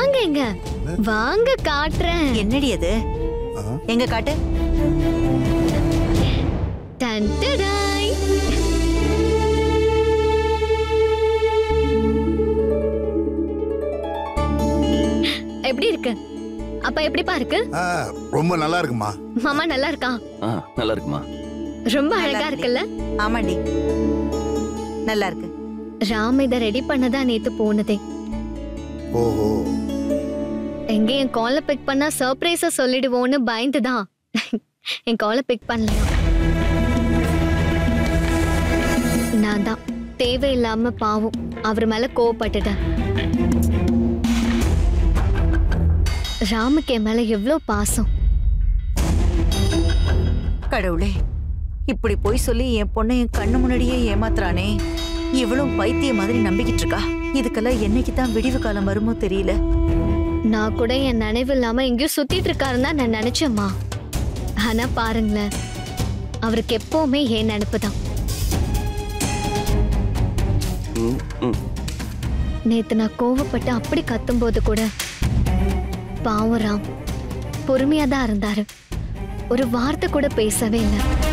வாங்க எங்க வாங்க காட்டுறேன் என்னடி அது ஆ. எங்க காட்டு டன் டடாய். எப்படி இருக்கு அப்பா எப்படிப்பா இருக்கு ஆ, ரொம்ப நல்லா இருக்குமா மாமா நல்லா இருக்கா ஆ நல்லா இருக்குமா ரொம்ப நல்லா அழகா இருக்கு. இருக்குல்ல ஆமாண்டி நல்லா இருக்கு ராம் இத ரெடி பண்ணதா நேத்து போனதே ஓஹோ எங்க என் காலை பிக் பண்ணா சர்ப்ரைஸா சொல்லிடுவோன்னு பயந்துதான் என் காலை பிக் பண்ணலையா நான் தான் தேவையில்லாம பாவம் அவர் மேல கோவப்பட்டுட்டேன் ராமுக்கு என் மேல எவ்வளோ பாசம் கடவுளே இப்படி போய் சொல்லி என் பொண்ணை என் கண்ணு முன்னாடியே ஏமாத்துறானே இவ்வளவு பைத்திய மாதிரி நம்பிக்கிட்டு இருக்கா இதுக்கெல்லாம் என்னைக்கு தான் விடிவு காலம் வருமோ தெரியல நான் கூட என் நினைவு இல்லாம எங்கேயோ சுத்திட்டு இருக்காருன்னு தான் நான் நினைச்சேம்மா ஆனா பாருங்களேன் அவருக்கு எப்பவுமே என் நினைப்பு தான் ம் ம் நேத்து நான் கோவப்பட்டு அப்படி கத்தும்போது கூட பாவம் ராம் பொறுமையா தான் இருந்தாரு ஒரு வார்த்தை கூட பேசவே இல்லை